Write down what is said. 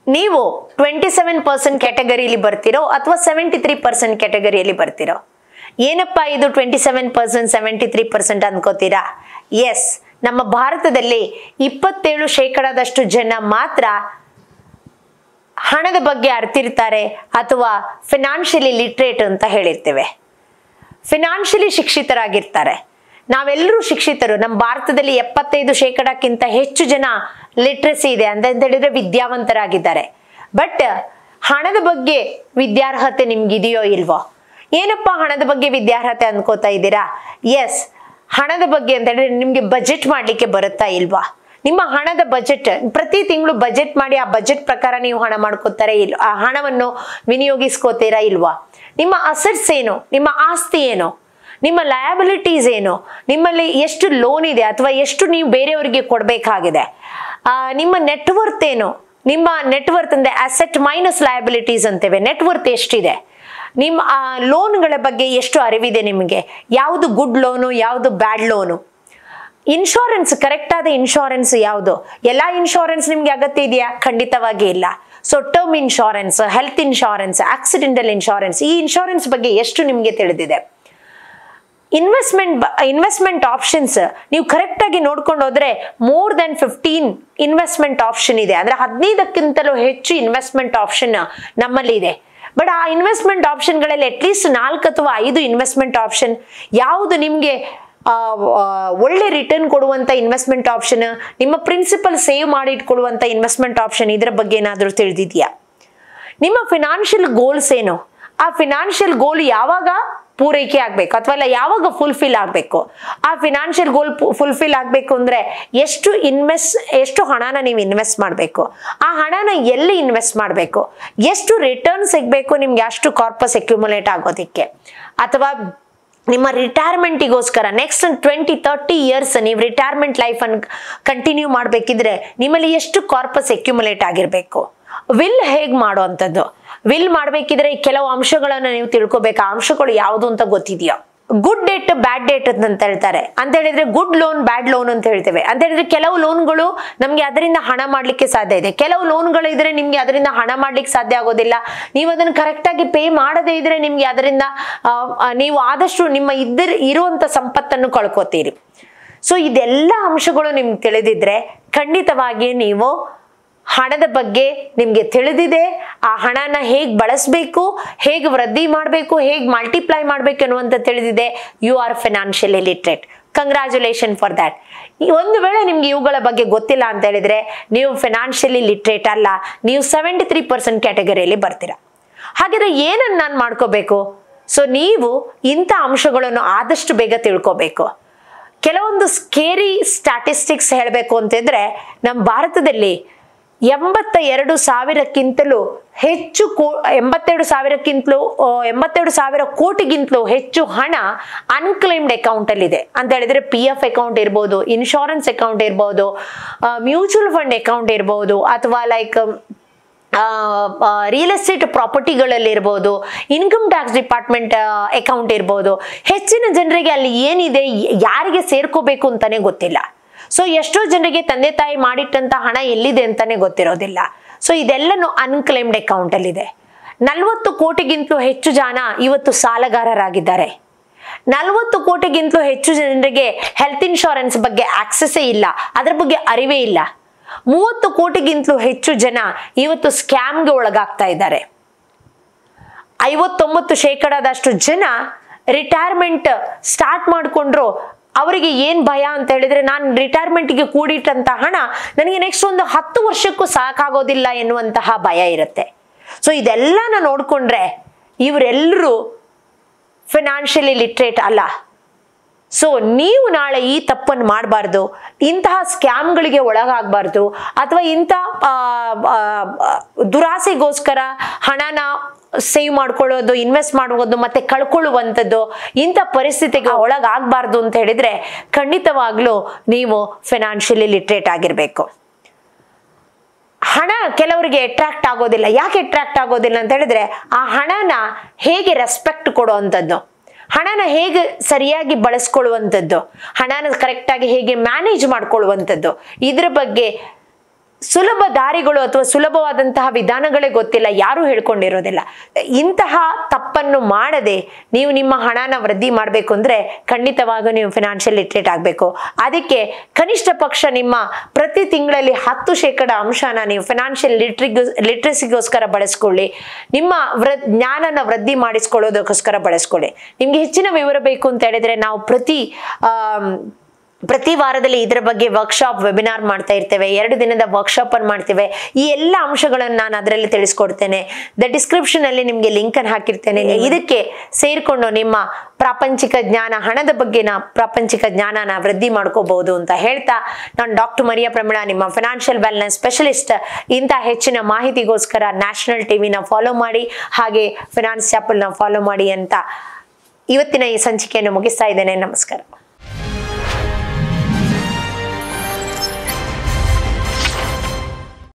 ನೀವು twenty seven percent ಕ್ಯಾಟಗರಿಯಲ್ಲಿ ಬರ್ತಿರೋ ಅಥವಾ ಸೆವೆಂಟಿ ತ್ರೀ ಪರ್ಸೆಂಟ್ ಕ್ಯಾಟಗರಿಯಲ್ಲಿ ಬರ್ತಿರೋ ಏನಪ್ಪ ಇದು twenty seven percent seventy three percent ಅನ್ಕೋತೀರಾ ಎಸ್ ನಮ್ಮ ಭಾರತದಲ್ಲಿ ಇಪ್ಪತ್ತೇಳು ಶೇಕಡದಷ್ಟು ಜನ ಮಾತ್ರ ಹಣದ ಬಗ್ಗೆ ಅರ್ತಿರ್ತಾರೆ ಅಥವಾ ಫಿನಾನ್ಷಿಯಲಿ ಲಿಟ್ರೇಟ್ ಅಂತ ಹೇಳಿರ್ತೇವೆ ಫಿನಾನ್ಷಿಯಲಿ ಶಿಕ್ಷಿತರಾಗಿರ್ತಾರೆ ನಾವೆಲ್ಲರೂ ಶಿಕ್ಷಿತರು ನಮ್ಮ ಭಾರತದಲ್ಲಿ ಎಪ್ಪತ್ತೈದು ಶೇಕಡಕ್ಕಿಂತ ಹೆಚ್ಚು ಜನ ಲಿಟ್ರಸಿ ಇದೆ ಅಂತ ಅಂತ ಹೇಳಿದ್ರೆ ವಿದ್ಯಾವಂತರಾಗಿದ್ದಾರೆ ಬಟ್ ಹಣದ ಬಗ್ಗೆ ವಿದ್ಯಾರ್ಹತೆ ನಿಮ್ಗಿದೆಯೋ ಇಲ್ವೋ ಏನಪ್ಪ ಹಣದ ಬಗ್ಗೆ ವಿದ್ಯಾರ್ಹತೆ ಅನ್ಕೋತಾ ಇದ್ದೀರಾ ಎಸ್ ಹಣದ ಬಗ್ಗೆ ಅಂತ ಹೇಳಿದ್ರೆ ನಿಮ್ಗೆ ಬಜೆಟ್ ಮಾಡ್ಲಿಕ್ಕೆ ಬರುತ್ತಾ ಇಲ್ವಾ ನಿಮ್ಮ ಹಣದ ಬಜೆಟ್ ಪ್ರತಿ ತಿಂಗಳು ಬಜೆಟ್ ಮಾಡಿ ಆ ಬಜೆಟ್ ಪ್ರಕಾರ ನೀವು ಹಣ ಮಾಡ್ಕೋತಾರೆ ಇಲ್ಲ ಆ ಹಣವನ್ನು ವಿನಿಯೋಗಿಸ್ಕೋತೀರಾ ಇಲ್ವಾ ನಿಮ್ಮ ಅಸೆಟ್ಸ್ ಏನು ನಿಮ್ಮ ಆಸ್ತಿ ಏನು ನಿಮ್ಮ ಲಯಬಿಲಿಟೀಸ್ ಏನು ನಿಮ್ಮಲ್ಲಿ ಎಷ್ಟು ಲೋನ್ ಇದೆ ಅಥವಾ ಎಷ್ಟು ನೀವು ಬೇರೆಯವರಿಗೆ ಕೊಡಬೇಕಾಗಿದೆ ನಿಮ್ಮ ನೆಟ್ವರ್ತ್ ಏನು ನಿಮ್ಮ ನೆಟ್ವರ್ತ್ ಅಂದ್ರೆ ಅಸೆಟ್ ಮೈನಸ್ ಲಯಬಿಲಿಟೀಸ್ ಅಂತೇವೆ ನೆಟ್ವರ್ತ್ ಎಷ್ಟಿದೆ ನಿಮ್ಮ ಲೋನ್ಗಳ ಬಗ್ಗೆ ಎಷ್ಟು ಅರಿವಿದೆ ನಿಮಗೆ ಯಾವುದು ಗುಡ್ ಲೋನು ಯಾವುದು ಬ್ಯಾಡ್ ಲೋನು ಇನ್ಶೂರೆನ್ಸ್ ಕರೆಕ್ಟ್ ಆದ ಇನ್ಶೂರೆನ್ಸ್ ಯಾವುದು ಎಲ್ಲ ಇನ್ಶೂರೆನ್ಸ್ ನಿಮ್ಗೆ ಅಗತ್ಯ ಇದೆಯಾ ಖಂಡಿತವಾಗಿ ಇಲ್ಲ so term insurance health insurance accidental insurance ಈ ಇನ್ಶೂರೆನ್ಸ್ ಬಗ್ಗೆ ಎಷ್ಟು ನಿಮಗೆ ತಿಳಿದಿದೆ ಇನ್ವೆಸ್ಟ್ಮೆಂಟ್ ಇನ್ವೆಸ್ಟ್ಮೆಂಟ್ ಆಪ್ಷನ್ಸ್ ನೀವು ಕರೆಕ್ಟ್ ಆಗಿ ನೋಡ್ಕೊಂಡು ಹೋದ್ರೆ more than fifteen investment option ಇದೆ ಅಂದ್ರೆ ಹದಿನೈದಕ್ಕಿಂತಲೂ ಹೆಚ್ಚು ಇನ್ವೆಸ್ಟ್ಮೆಂಟ್ ಆಪ್ಷನ್ ನಮ್ಮಲ್ಲಿ ಇದೆ ಬಟ್ ಆ ಇನ್ವೆಸ್ಟ್ಮೆಂಟ್ ಆಪ್ಷನ್ಗಳಲ್ಲಿ ಅಟ್ಲೀಸ್ಟ್ ನಾಲ್ಕು ಅಥವಾ ಐದು ಇನ್ವೆಸ್ಟ್ಮೆಂಟ್ ಆಪ್ಷನ್ ಯಾವುದು ನಿಮಗೆ ಒಳ್ಳೆ ರಿಟರ್ನ್ ಕೊಡುವಂತ ಇನ್ವೆಸ್ಟ್ಮೆಂಟ್ ಆಪ್ಷನ್ ನಿಮ್ಮ ಪ್ರಿನ್ಸಿಪಲ್ ಸೇವ್ ಮಾಡಿ ಇಟ್ಕೊಡುವಂತ ಇನ್ವೆಸ್ಟ್ಮೆಂಟ್ ಆಪ್ಷನ್ ಇದರ ಬಗ್ಗೆ ಏನಾದರೂ ತಿಳಿದಿದೆಯಾ ನಿಮ್ಮ ಫಿನಾನ್ಷಿಯಲ್ ಗೋಲ್ಸ್ ಏನು ಆ ಫಿನಾನ್ಷಿಯಲ್ ಗೋಲ್ ಯಾವಾಗ ಪೂರೈಕೆ ಆಗ್ಬೇಕು ಅಥವಾ ಇಲ್ಲ ಯಾವಾಗ ಫುಲ್ಫಿಲ್ ಆಗಬೇಕು ಆ ಫಿನಾನ್ಷಿಯಲ್ ಗೋಲ್ ಫುಲ್ಫಿಲ್ ಆಗಬೇಕು ಅಂದ್ರೆ ಎಷ್ಟು ಇನ್ವೆಸ್ಟ್ ಎಷ್ಟು ಹಣನ ನೀವು ಇನ್ವೆಸ್ಟ್ ಮಾಡಬೇಕು ಆ ಹಣನ ಎಲ್ಲಿ ಇನ್ವೆಸ್ಟ್ ಮಾಡಬೇಕು ಎಷ್ಟು ರಿಟರ್ನ್ ಸಿಗಬೇಕು ನಿಮ್ಗೆ ಅಷ್ಟು ಕಾರ್ಪಸ್ ಎಕ್ಯುಮುಲೇಟ್ ಆಗೋದಿಕ್ಕೆ ಅಥವಾ ನಿಮ್ಮ ರಿಟೈರ್ಮೆಂಟಿಗೋಸ್ಕರ ನೆಕ್ಸ್ಟ್ ಟ್ವೆಂಟಿ ತರ್ಟಿ ಇಯರ್ಸ್ ನೀವು ರಿಟೈರ್ಮೆಂಟ್ ಲೈಫ್ ಅನ್ನು ಕಂಟಿನ್ಯೂ ಮಾಡಬೇಕಿದ್ರೆ ನಿಮ್ಮಲ್ಲಿ ಎಷ್ಟು ಕಾರ್ಪಸ್ ಎಕ್ಯುಮುಲೇಟ್ ಆಗಿರಬೇಕು ವಿಲ್ ಹೇಗ್ ಮಾಡುವಂಥದ್ದು ವಿಲ್ ಮಾಡಬೇಕಿದ್ರೆ ಕೆಲವು ಅಂಶಗಳನ್ನು ನೀವು ತಿಳ್ಕೊಬೇಕು ಆ ಅಂಶಗಳು ಯಾವುದು ಅಂತ ಗೊತ್ತಿದೆಯಾ ಗುಡ್ ಡೇಟ್ ಬ್ಯಾಡ್ ಡೇಟ್ ಅಂತ ಹೇಳ್ತಾರೆ ಅಂತ ಹೇಳಿದ್ರೆ ಗುಡ್ ಲೋನ್ ಬ್ಯಾಡ್ ಲೋನ್ ಅಂತ ಹೇಳ್ತೇವೆ ಅಂತ ಹೇಳಿದ್ರೆ ಕೆಲವು ಲೋನ್ಗಳು ನಮ್ಗೆ ಅದರಿಂದ ಹಣ ಮಾಡ್ಲಿಕ್ಕೆ ಸಾಧ್ಯ ಇದೆ ಕೆಲವು ಲೋನ್ಗಳು ಇದ್ರೆ ನಿಮ್ಗೆ ಅದರಿಂದ ಹಣ ಮಾಡ್ಲಿಕ್ಕೆ ಸಾಧ್ಯ ಆಗೋದಿಲ್ಲ ನೀವು ಅದನ್ನು ಕರೆಕ್ಟ್ ಆಗಿ ಪೇ ಮಾಡದೇ ಇದ್ರೆ ನಿಮ್ಗೆ ಅದರಿಂದ ಆ, ಆ, ನೀವು ಆದಷ್ಟು ನಿಮ್ಮ ಇದ್ದ ಇರುವಂತ ಸಂಪತ್ತನ್ನು ಕಳ್ಕೊತೀರಿ ಸೊ ಇದೆಲ್ಲ ಅಂಶಗಳು ನಿಮ್ಗೆ ತಿಳಿದಿದ್ರೆ ಖಂಡಿತವಾಗಿ ನೀವು ಹಣದ ಬಗ್ಗೆ ನಿಮಗೆ ತಿಳಿದಿದೆ ಆ ಹಣನ ಹೇಗೆ ಬಳಸಬೇಕು ಹೇಗೆ ವೃದ್ಧಿ ಮಾಡಬೇಕು ಹೇಗೆ ಮಲ್ಟಿಪ್ಲೈ ಮಾಡಬೇಕು ಅನ್ನುವಂತ ತಿಳಿದಿದೆ you are financially literate congratulation for that ಒಂದು ವೇಳೆ ನಿಮ್ಗೆ ಇವುಗಳ ಬಗ್ಗೆ ಗೊತ್ತಿಲ್ಲ ಅಂತ ಹೇಳಿದ್ರೆ ನೀವು ಫಿನಾನ್ಷಿಯಲಿ ಲಿಟ್ರೇಟ್ ಅಲ್ಲ ನೀವು ಸೆವೆಂಟಿ ತ್ರೀ ಪರ್ಸೆಂಟ್ ಕ್ಯಾಟಗರಿಯಲ್ಲಿ ಬರ್ತೀರಾ ಹಾಗಾದ್ರೆ ಏನನ್ನು ನಾನು ಮಾಡ್ಕೋಬೇಕು ಸೊ ನೀವು ಇಂಥ ಅಂಶಗಳನ್ನು ಆದಷ್ಟು ಬೇಗ ತಿಳ್ಕೋಬೇಕು ಕೆಲವೊಂದು ಸ್ಕೇರಿ ಸ್ಟ್ಯಾಟಿಸ್ಟಿಕ್ಸ್ ಹೇಳಬೇಕು ಅಂತಿದ್ರೆ ನಮ್ಮ ಭಾರತದಲ್ಲಿ ಎಂಬತ್ತ ಎರಡು ಸಾವಿರಕ್ಕಿಂತಲೂ ಹೆಚ್ಚು ಕೋ ಎಂಬತ್ತೆರಡು ಸಾವಿರಕ್ಕಿಂತಲೂ ಆ, ಎಂಬತ್ತೆರಡು ಸಾವಿರ ಕೋಟಿಗಿಂತಲೂ ಹೆಚ್ಚು ಹಣ ಅನ್ಕ್ಲೈಮ್ಡ್ ಅಕೌಂಟ್ ಅಲ್ಲಿ ಇದೆ ಅಂತ ಹೇಳಿದ್ರೆ ಪಿ ಎಫ್ ಅಕೌಂಟ್ ಇರ್ಬೋದು ಇನ್ಶೂರೆನ್ಸ್ ಅಕೌಂಟ್ ಇರ್ಬೋದು ಮ್ಯೂಚುವಲ್ ಫಂಡ್ ಅಕೌಂಟ್ ಇರ್ಬೋದು ಅಥವಾ ಲೈಕ್ ರಿಯಲ್ ಎಸ್ಟೇಟ್ ಪ್ರಾಪರ್ಟಿಗಳಲ್ಲಿ ಇರ್ಬೋದು ಇನ್ಕಮ್ ಟ್ಯಾಕ್ಸ್ ಡಿಪಾರ್ಟ್ಮೆಂಟ್ ಅಕೌಂಟ್ ಇರ್ಬೋದು ಹೆಚ್ಚಿನ ಜನರಿಗೆ ಅಲ್ಲಿ ಏನಿದೆ ಯಾರಿಗೆ ಸೇರ್ಕೋಬೇಕು ಅಂತಾನೆ ಗೊತ್ತಿಲ್ಲ ಸೊ ಎಷ್ಟೋ ಜನರಿಗೆ ತಂದೆ ತಾಯಿ ಮಾಡಿಟ್ಟಂತ ಹಣ ಎಲ್ಲಿದೆ ಅಂತಾನೆ ಗೊತ್ತಿರೋದಿಲ್ಲ ಸೊ ಇದೆಲ್ಲನೂ ಅನ್ಕ್ಲೈಮ್ಡ್ ಅಕೌಂಟ್ ಅಲ್ಲಿದೆ ನಲ್ವತ್ತು ಕೋಟಿಗಿಂತಲೂ ಹೆಚ್ಚು ಜನ ಇವತ್ತು ಸಾಲಗಾರರಾಗಿದ್ದಾರೆ ನಲವತ್ತು ಕೋಟಿಗಿಂತಲೂ ಹೆಚ್ಚು ಜನರಿಗೆ ಹೆಲ್ತ್ ಇನ್ಶೂರೆನ್ಸ್ ಬಗ್ಗೆ ಆಕ್ಸೆಸ್ಸೇ ಇಲ್ಲ ಅದ್ರ ಬಗ್ಗೆ ಅರಿವೇ ಇಲ್ಲ ಮೂವತ್ತು ಕೋಟಿಗಿಂತಲೂ ಹೆಚ್ಚು ಜನ ಇವತ್ತು ಸ್ಕ್ಯಾಮ್ಗೆ ಒಳಗಾಗ್ತಾ ಇದ್ದಾರೆ ಐವತ್ತೊಂಬತ್ತು ಶೇಕಡದಷ್ಟು ಜನ ರಿಟೈರ್ಮೆಂಟ್ ಸ್ಟಾರ್ಟ್ ಮಾಡಿಕೊಂಡ್ರು ಅವರಿಗೆ ಏನ್ ಭಯ ಅಂತ ಹೇಳಿದ್ರೆ ನಾನು ರಿಟೈರ್ಮೆಂಟ್ಗೆ ಕೂಡಿಟ್ಟಂತ ಹಣ ನನಗೆ ನೆಕ್ಸ್ಟ್ ಒಂದು ಹತ್ತು ವರ್ಷಕ್ಕೂ ಸಾಕಾಗೋದಿಲ್ಲ ಎನ್ನುವಂತಹ ಭಯ ಇರುತ್ತೆ ಸೊ ಇದೆಲ್ಲನ ನೋಡ್ಕೊಂಡ್ರೆ ಇವರೆಲ್ಲರೂ ಫಿನಾನ್ಷಿಯಲಿ ಲಿಟ್ರೇಟ್ ಅಲ್ಲ ಸೊ ನೀವು ನಾಳೆ ಈ ತಪ್ಪನ್ನು ಮಾಡಬಾರ್ದು ಇಂತಹ ಸ್ಕ್ಯಾಮ್ಗಳಿಗೆ ಒಳಗಾಗಬಾರ್ದು ಅಥವಾ ಇಂಥ ಆ, ಆ, ಆ, ದುರಾಸೆಗೋಸ್ಕರ ಹಣನ ಸೇವ್ ಮಾಡ್ಕೊಳ್ಳೋದು ಇನ್ವೆಸ್ಟ್ ಮಾಡುವುದು ಮತ್ತೆ ಕಳ್ಕೊಳ್ಳುವಂಥದ್ದು ಇಂಥ ಪರಿಸ್ಥಿತಿಗೆ ಒಳಗಾಗಬಾರ್ದು ಅಂತ ಹೇಳಿದ್ರೆ ಖಂಡಿತವಾಗ್ಲೂ ನೀವು ಫಿನಾನ್ಷಿಯಲಿ ಲಿಟ್ರೇಟ್ ಆಗಿರಬೇಕು ಹಣ ಕೆಲವರಿಗೆ ಅಟ್ರಾಕ್ಟ್ ಆಗೋದಿಲ್ಲ ಯಾಕೆ ಅಟ್ರಾಕ್ಟ್ ಆಗೋದಿಲ್ಲ ಅಂತ ಹೇಳಿದ್ರೆ ಆ ಹಣನ ಹೇಗೆ ರೆಸ್ಪೆಕ್ಟ್ ಕೊಡುವಂಥದ್ದು ಹಣನ ಹೇಗೆ ಸರಿಯಾಗಿ ಬಳಸ್ಕೊಳ್ಳುವಂಥದ್ದು ಹಣನ ಕರೆಕ್ಟಾಗಿ ಹೇಗೆ ಮ್ಯಾನೇಜ್ ಮಾಡ್ಕೊಳ್ಳುವಂಥದ್ದು ಇದ್ರ ಬಗ್ಗೆ ಸುಲಭ ದಾರಿಗಳು ಅಥವಾ ಸುಲಭವಾದಂತಹ ವಿಧಾನಗಳೇ ಗೊತ್ತಿಲ್ಲ ಯಾರು ಹೇಳ್ಕೊಂಡಿರೋದಿಲ್ಲ ಇಂತಹ ತಪ್ಪನ್ನು ಮಾಡದೆ ನೀವು ನಿಮ್ಮ ಹಣನ ವೃದ್ಧಿ ಮಾಡಬೇಕು ಅಂದ್ರೆ ಖಂಡಿತವಾಗೂ ನೀವು ಫಿನಾನ್ಷಿಯಲ್ ಲಿಟ್ರೇಟ್ ಆಗಬೇಕು ಅದಕ್ಕೆ ಕನಿಷ್ಠ ಪಕ್ಷ ನಿಮ್ಮ ಪ್ರತಿ ತಿಂಗಳಲ್ಲಿ ಹತ್ತು ಶೇಕಡ ಅಂಶನ ನೀವು ಫಿನಾನ್ಷಿಯಲ್ ಲಿಟ್ರಿಗೂ ಲಿಟ್ರಸಿಗೋಸ್ಕರ ಬಳಸ್ಕೊಳ್ಳಿ ನಿಮ್ಮ ವೃ ಜ್ಞಾನನ ವೃದ್ಧಿ ಮಾಡಿಸ್ಕೊಳ್ಳೋದಕ್ಕೋಸ್ಕರ ಬಳಸ್ಕೊಳ್ಳಿ ನಿಮ್ಗೆ ಹೆಚ್ಚಿನ ವಿವರ ಬೇಕು ಅಂತ ಹೇಳಿದ್ರೆ ನಾವು ಪ್ರತಿ ಆಮ್, ಪ್ರತಿ ವಾರದಲ್ಲಿ ಇದರ ಬಗ್ಗೆ ವರ್ಕ್ಶಾಪ್ ವೆಬಿನಾರ್ ಮಾಡ್ತಾ ಇರ್ತೇವೆ ಎರಡು ದಿನದ ವರ್ಕ್ಶಾಪ್ ಅನ್ನು ಮಾಡ್ತೇವೆ ಈ ಎಲ್ಲ ಅಂಶಗಳನ್ನು ನಾನು ಅದರಲ್ಲಿ ತಿಳಿಸ್ಕೊಡ್ತೇನೆ ದ ಡಿಸ್ಕ್ರಿಪ್ಷನ್ ಅಲ್ಲಿ ನಿಮಗೆ ಲಿಂಕ್ ಅನ್ನು ಹಾಕಿರ್ತೇನೆ ಇದಕ್ಕೆ ಸೇರ್ಕೊಂಡು ನಿಮ್ಮ ಪ್ರಾಪಂಚಿಕ ಜ್ಞಾನ ಹಣದ ಬಗ್ಗೆನ ಪ್ರಾಪಂಚಿಕ ಜ್ಞಾನನ ವೃದ್ಧಿ ಮಾಡ್ಕೋಬಹುದು ಅಂತ ಹೇಳ್ತಾ ನಾನು ಡಾಕ್ಟರ್ ಮರಿಯಾ ಪ್ರಮಿಳಾ ನಿಮ್ಮ ಫಿನಾನ್ಷಿಯಲ್ ವೆಲ್ನೆಸ್ ಸ್ಪೆಷಲಿಸ್ಟ್ ಇಂಥ ಹೆಚ್ಚಿನ ಮಾಹಿತಿಗೋಸ್ಕರ ನ್ಯಾಷನಲ್ ಟಿವಿನ ಫಾಲೋ ಮಾಡಿ ಹಾಗೆ ಫಿನಾನ್ಸ್ ಚಾಪಲ್ನ ಫಾಲೋ ಮಾಡಿ ಅಂತ ಇವತ್ತಿನ ಈ ಸಂಚಿಕೆಯನ್ನು ಮುಗಿಸ್ತಾ ಇದ್ದೇನೆ ನಮಸ್ಕಾರ